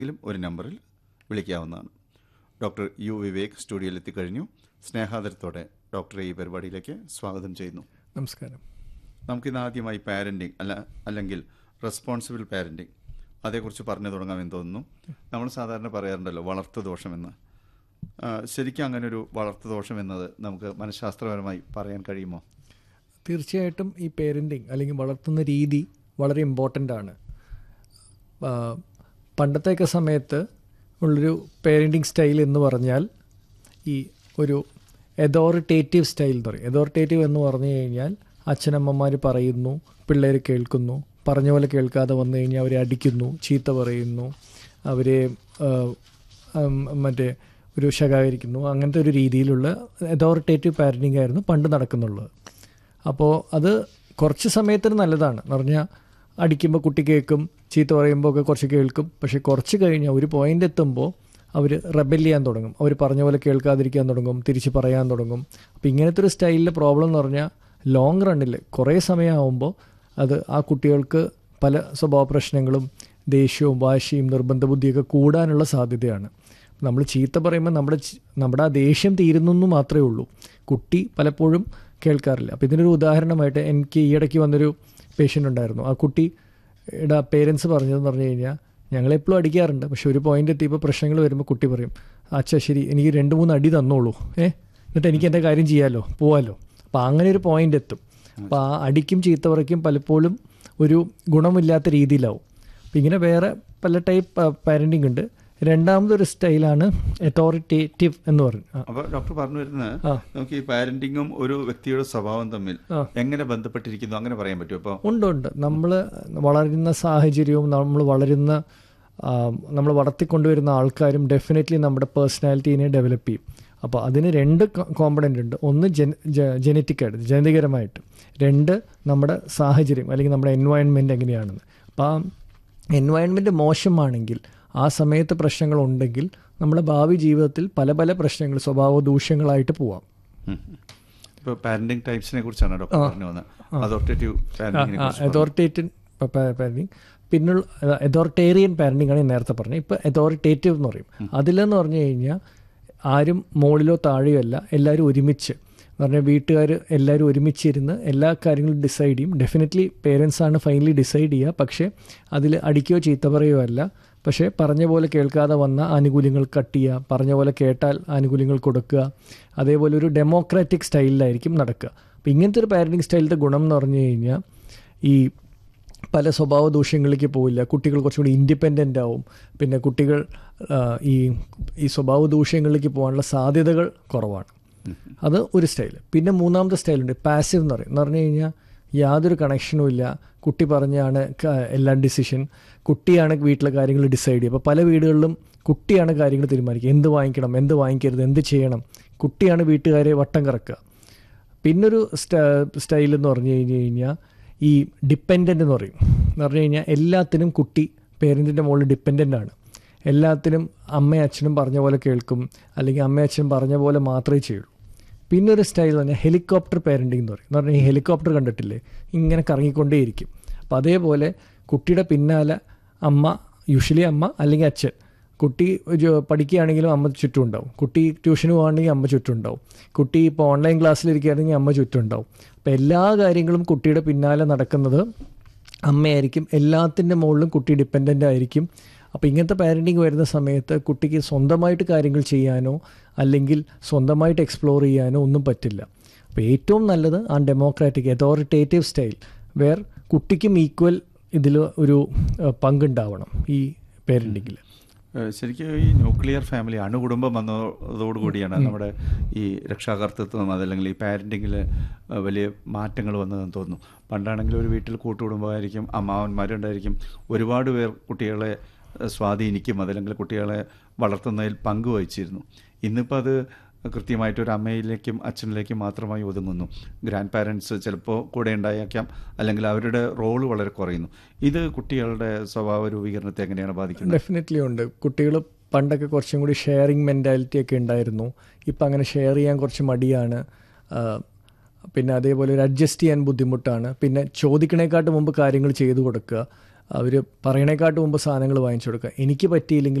എങ്കിലും ഒരു നമ്പറിൽ വിളിക്കാവുന്നതാണ് ഡോക്ടർ യു വിവേക് സ്റ്റുഡിയോയിൽ എത്തിക്കഴിഞ്ഞു സ്നേഹാദരത്തോടെ ഡോക്ടറെ ഈ പരിപാടിയിലേക്ക് സ്വാഗതം ചെയ്യുന്നു നമസ്കാരം നമുക്കിന്ന് ആദ്യമായി പാരൻറ്റിങ് അല്ല അല്ലെങ്കിൽ റെസ്പോൺസിബിൾ പാരൻറ്റിങ് അതേക്കുറിച്ച് പറഞ്ഞു തുടങ്ങാമെന്ന് തോന്നുന്നു നമ്മൾ സാധാരണ പറയാറുണ്ടല്ലോ വളർത്തു ദോഷമെന്ന് ആ, ശരിക്കും അങ്ങനെ ഒരു വളർത്തു ദോഷം എന്നത് നമുക്ക് മനഃശാസ്ത്രപരമായി പറയാൻ കഴിയുമോ തീർച്ചയായിട്ടും ഈ പേരൻറ്റിങ് അല്ലെങ്കിൽ വളർത്തുന്ന രീതി വളരെ ഇമ്പോർട്ടൻ്റ് ആണ് ആ, പണ്ടത്തെയൊക്കെ സമയത്ത് ഉള്ളൊരു പേരൻറ്റിങ് സ്റ്റൈൽ എന്ന് പറഞ്ഞാൽ ഈ ഒരു എതോറിറ്റേറ്റീവ് സ്റ്റൈൽ എന്ന് പറയും എതോറിറ്റേറ്റീവ് എന്ന് പറഞ്ഞു കഴിഞ്ഞാൽ അച്ഛനമ്മമാർ പറയുന്നു പിള്ളേർ കേൾക്കുന്നു പറഞ്ഞ പോലെ കേൾക്കാതെ വന്നു കഴിഞ്ഞാൽ അവരെ അടിക്കുന്നു ചീത്ത പറയുന്നു അവരെ ആ, ഉം, മറ്റേ ഒരു ശകാകരിക്കുന്നു അങ്ങനത്തെ ഒരു രീതിയിലുള്ള എതോറിറ്റേറ്റീവ് പാരൻറ്റിങ് ആയിരുന്നു പണ്ട് നടക്കുന്നുള്ളത് അപ്പോൾ അത് കുറച്ച് സമയത്തിന് നല്ലതാണ് എന്ന് പറഞ്ഞാൽ അടിക്കുമ്പോൾ കുട്ടി കേൾക്കും ചീത്ത പറയുമ്പോൾ ഒക്കെ കുറച്ച് കേൾക്കും പക്ഷേ കുറച്ച് കഴിഞ്ഞാൽ ഒരു പോയിന്റ് എത്തുമ്പോൾ അവർ റെബൽ ചെയ്യാൻ തുടങ്ങും അവർ പറഞ്ഞ പോലെ കേൾക്കാതിരിക്കാൻ തുടങ്ങും തിരിച്ച് പറയാൻ തുടങ്ങും അപ്പോൾ ഇങ്ങനത്തെ ഒരു സ്റ്റൈലിലെ പ്രോബ്ലം എന്ന് പറഞ്ഞാൽ ലോങ് റണ്ണിൽ കുറേ സമയമാകുമ്പോൾ അത് ആ കുട്ടികൾക്ക് പല സ്വഭാവ പ്രശ്നങ്ങളും ദേഷ്യവും വാശിയും നിർബന്ധ ബുദ്ധിയൊക്കെ കൂടാനുള്ള സാധ്യതയാണ് നമ്മൾ ചീത്ത പറയുമ്പോൾ നമ്മുടെ ചി- നമ്മുടെ ആ ദേഷ്യം തീരുന്നു എന്ന് മാത്രമേ ഉള്ളൂ കുട്ടി പലപ്പോഴും കേൾക്കാറില്ല അപ്പോൾ ഇതിനൊരു ഉദാഹരണമായിട്ട് എനിക്ക് ഈയിടയ്ക്ക് വന്നൊരു പേഷ്യൻ്റ് ഉണ്ടായിരുന്നു ആ കുട്ടിയുടെ പേരൻസ് പറഞ്ഞതെന്ന് പറഞ്ഞു കഴിഞ്ഞാൽ ഞങ്ങളെപ്പോഴും അടിക്കാറുണ്ട് പക്ഷെ ഒരു പോയിന്റ് എത്തിയപ്പോൾ പ്രശ്നങ്ങൾ വരുമ്പോൾ കുട്ടി പറയും അച്ഛാ ശരി എനിക്ക് രണ്ട് മൂന്ന് അടി തന്നോളൂ ഏ എന്നിട്ട് എനിക്ക് എൻ്റെ കാര്യം ചെയ്യാമല്ലോ പോവാമല്ലോ അപ്പോൾ അങ്ങനെ ഒരു പോയിന്റ് എത്തും അപ്പോൾ ആ അടിക്കും ചീത്ത പറയ്ക്കും പലപ്പോഴും ഒരു ഗുണമില്ലാത്ത രീതിയിലാവും അപ്പം ഇങ്ങനെ വേറെ പല ടൈപ്പ് പാരൻറ്റിങ് ഉണ്ട് രണ്ടാമതൊരു സ്റ്റൈലാണ് അതോറിറ്റേറ്റീവ് എന്ന് പറയും ആ, അപ്പോൾ ഡോക്ടർ പറഞ്ഞു വരുന്നത് ആ. നമുക്ക് ഈ പാരന്റിങ്ങും ഒരു വ്യക്തിയുടെ സ്വഭാവം തമ്മിൽ ആ. എങ്ങനെ ബന്ധപ്പെട്ടിരിക്കുന്നു അങ്ങനെ പറയാൻ പറ്റുമോ അപ്പോൾ ഉണ്ട് ഉണ്ട് നമ്മൾ വളരുന്ന സാഹചര്യവും നമ്മൾ വളരുന്ന നമ്മൾ വളർത്തിക്കൊണ്ടുവരുന്ന ആൾക്കാരും ഡെഫിനറ്റ്ലി നമ്മുടെ പേഴ്സണാലിറ്റീനെ ഡെവലപ്പ് ചെയ്യും അപ്പോൾ അതിന് രണ്ട് കോമ്പണൻ്റ് ഉണ്ട് ഒന്ന് ജെൻ ജനറ്റിക്കായിട്ട് ജനിതകരമായിട്ട് രണ്ട് നമ്മുടെ സാഹചര്യം അല്ലെങ്കിൽ നമ്മുടെ എൻവയൺമെൻറ്റ് എങ്ങനെയാണെന്ന് അപ്പോൾ ആ എൻവയൺമെൻറ്റ് മോശമാണെങ്കിൽ ആ സമയത്ത് പ്രശ്നങ്ങളുണ്ടെങ്കിൽ നമ്മുടെ ഭാവി ജീവിതത്തിൽ പല പല പ്രശ്നങ്ങൾ സ്വഭാവ ദൂഷ്യങ്ങളായിട്ട് പോവാം ഇപ്പോൾ പാരന്റിങ് ടൈപ്സിനെ കുറിച്ചാണ് ഡോക്ടർ പറഞ്ഞു വന്നത് അതോറിറ്റേറ്റീവ് പാരന്റിങ്ങിനെ കുറിച്ച് അതോറിറ്റേറ്റൻ പാരന്റിങ് പിന്നുള്ള അതോറിറ്റേറിയൻ പാരന്റിംഗ് ആണ് ഞാൻ നേരത്തെ പറഞ്ഞത് ഇപ്പോൾ അതോറിറ്റേറ്റീവ് എന്ന് പറയും അതിലെന്ന് പറഞ്ഞു കഴിഞ്ഞാൽ ആരും മുകളിലോ താഴെയോ അല്ല എല്ലാവരും ഒരുമിച്ച് എന്ന് പറഞ്ഞാൽ വീട്ടുകാർ എല്ലാവരും ഒരുമിച്ചിരുന്ന് എല്ലാ കാര്യങ്ങളും ഡിസൈഡ് ചെയ്യും ഡെഫിനറ്റ്ലി പേരൻസ് ആണ് ഫൈനലി ഡിസൈഡ് ചെയ്യുക പക്ഷേ അതിൽ അടിക്കുകയോ ചീത്ത പറയുകയോ അല്ല പക്ഷേ പറഞ്ഞ പോലെ കേൾക്കാതെ വന്ന ആനുകൂല്യങ്ങൾ കട്ട് ചെയ്യുക പറഞ്ഞ പോലെ കേട്ടാൽ ആനുകൂല്യങ്ങൾ കൊടുക്കുക അതേപോലെ ഒരു ഡെമോക്രാറ്റിക് സ്റ്റൈലിലായിരിക്കും നടക്കുക അപ്പോൾ ഇങ്ങനത്തെ ഒരു പാരൻറ്റിങ് സ്റ്റൈലിൻ്റെ ഗുണം എന്ന് പറഞ്ഞു കഴിഞ്ഞാൽ ഈ പല സ്വഭാവ ദൂഷ്യങ്ങളിലേക്ക് പോവില്ല കുട്ടികൾ കുറച്ചും കൂടി ഇൻഡിപെൻഡൻ്റ് ആവും പിന്നെ കുട്ടികൾ ആ, ഈ ഈ സ്വഭാവ ദൂഷ്യങ്ങളിലേക്ക് പോകാനുള്ള സാധ്യതകൾ കുറവാണ് അത് ഒരു സ്റ്റൈൽ പിന്നെ മൂന്നാമത്തെ സ്റ്റൈലുണ്ട് പാസീവ് എന്ന് പറയും എന്ന് പറഞ്ഞു കഴിഞ്ഞാൽ യാതൊരു കണക്ഷനും ഇല്ല കുട്ടി പറഞ്ഞാണ് ക- എല്ലാം ഡിസിഷൻ കുട്ടിയാണ് വീട്ടിലെ കാര്യങ്ങൾ ഡിസൈഡ് ചെയ്യുക അപ്പോൾ പല വീടുകളിലും കുട്ടിയാണ് കാര്യങ്ങൾ തീരുമാനിക്കുക എന്ത് വാങ്ങിക്കണം എന്ത് വാങ്ങിക്കരുത് എന്ത് ചെയ്യണം കുട്ടിയാണ് വീട്ടുകാരെ വട്ടം കറക്കുക പിന്നൊരു സ്റ്റൈൽ എന്ന് പറഞ്ഞു കഴിഞ്ഞ് കഴിഞ്ഞാൽ ഈ ഡിപ്പെൻഡൻ്റ് എന്ന് പറയും എന്ന് പറഞ്ഞു കഴിഞ്ഞാൽ എല്ലാത്തിനും കുട്ടി പേരൻറ്റിൻ്റെ മുകളിൽ ഡിപ്പെൻഡൻ്റ് ആണ് എല്ലാത്തിനും അമ്മയും അച്ഛനും പറഞ്ഞ പോലെ കേൾക്കും അല്ലെങ്കിൽ അമ്മയും അച്ഛനും പറഞ്ഞ പോലെ മാത്രമേ ചെയ്യുള്ളൂ പിന്നെ ഒരു സ്റ്റൈൽ പറഞ്ഞാൽ ഹെലികോപ്റ്റർ പാരൻറ്റിംഗ് എന്ന് പറയും എന്ന് പറഞ്ഞാൽ ഈ ഹെലികോപ്റ്റർ കണ്ടിട്ടില്ലേ ഇങ്ങനെ കറങ്ങിക്കൊണ്ടേയിരിക്കും അപ്പോൾ അതേപോലെ കുട്ടിയുടെ പിന്നാലെ അമ്മ യൂഷ്വലി അമ്മ അല്ലെങ്കിൽ അച്ഛൻ കുട്ടി ജോ- പഠിക്കുകയാണെങ്കിലും അമ്മ ചുറ്റും ഉണ്ടാവും കുട്ടി ട്യൂഷന് പോകുകയാണെങ്കിൽ അമ്മ ചുറ്റും ഉണ്ടാവും കുട്ടി ഇപ്പോൾ ഓൺലൈൻ ക്ലാസ്സിലിരിക്കുകയാണെങ്കിൽ അമ്മ ചുറ്റും ഉണ്ടാവും അപ്പോൾ എല്ലാ കാര്യങ്ങളും കുട്ടിയുടെ പിന്നാലെ നടക്കുന്നത് അമ്മയായിരിക്കും എല്ലാത്തിൻ്റെ മുകളിലും കുട്ടി ഡിപ്പെൻഡൻ്റ് ആയിരിക്കും അപ്പോൾ ഇങ്ങനത്തെ പാരൻറ്റിങ് വരുന്ന സമയത്ത് കുട്ടിക്ക് സ്വന്തമായിട്ട് കാര്യങ്ങൾ ചെയ്യാനോ അല്ലെങ്കിൽ സ്വന്തമായിട്ട് എക്സ്പ്ലോർ ചെയ്യാനോ ഒന്നും പറ്റില്ല അപ്പോൾ ഏറ്റവും നല്ലത് ആ ഡെമോക്രാറ്റിക് അതോറിറ്റേറ്റീവ് സ്റ്റൈൽ വേർ കുട്ടിക്കും ഈക്വൽ ഇതിൽ ഒരു ഏഹ്, പങ്കുണ്ടാവണം ഈ പാരൻറ്റിങ്ങിൽ ഏഹ് ശരിക്കും ഈ ന്യൂക്ലിയർ ഫാമിലി അണുകുടുംബം വന്നതോടുകൂടിയാണ് നമ്മുടെ ഈ രക്ഷാകർത്തൃത്വം അതല്ലെങ്കിൽ ഈ പാരൻറ്റിങ്ങിൽ വലിയ മാറ്റങ്ങൾ വന്നതെന്ന് തോന്നുന്നു പണ്ടാണെങ്കിൽ ഒരു വീട്ടിൽ കൂട്ടുകുടുംബമായിരിക്കും അമ്മാവന്മാരുണ്ടായിരിക്കും ഒരുപാട് പേർ കുട്ടികളെ ഏഹ് സ്വാധീനിക്കും അതല്ലെങ്കിൽ കുട്ടികളെ വളർത്തുന്നതിൽ പങ്കുവഹിച്ചിരുന്നു ഇന്നിപ്പോൾ അത് കൃത്യമായിട്ട് ഒരു അമ്മയിലേക്കും അച്ഛനിലേക്കും മാത്രമായി ഒതുങ്ങുന്നു ഗ്രാൻഡ് പാരൻസ് ചിലപ്പോൾ കൂടെ ഉണ്ടായേക്കാം അല്ലെങ്കിൽ അവരുടെ റോള് വളരെ കുറയുന്നു ഇത് കുട്ടികളുടെ സ്വഭാവ രൂപീകരണത്തെ എങ്ങനെയാണ് ബാധിക്കുന്നത് ഡെഫിനറ്റ്ലി ഉണ്ട് കുട്ടികൾ പണ്ടൊക്കെ കുറച്ചും കൂടി ഷെയറിങ് മെൻറ്റാലിറ്റി ഒക്കെ ഉണ്ടായിരുന്നു ഇപ്പം അങ്ങനെ ഷെയർ ചെയ്യാൻ കുറച്ച് മടിയാണ് ആ, പിന്നെ അതേപോലെ ഒരു അഡ്ജസ്റ്റ് ചെയ്യാൻ ബുദ്ധിമുട്ടാണ് പിന്നെ ചോദിക്കണേക്കാട്ട് മുമ്പ് കാര്യങ്ങൾ ചെയ്തു കൊടുക്കുക അവർ പറയണേക്കാട്ട് മുമ്പ് സാധനങ്ങൾ വാങ്ങിച്ചു കൊടുക്കുക എനിക്ക് പറ്റിയില്ലെങ്കിൽ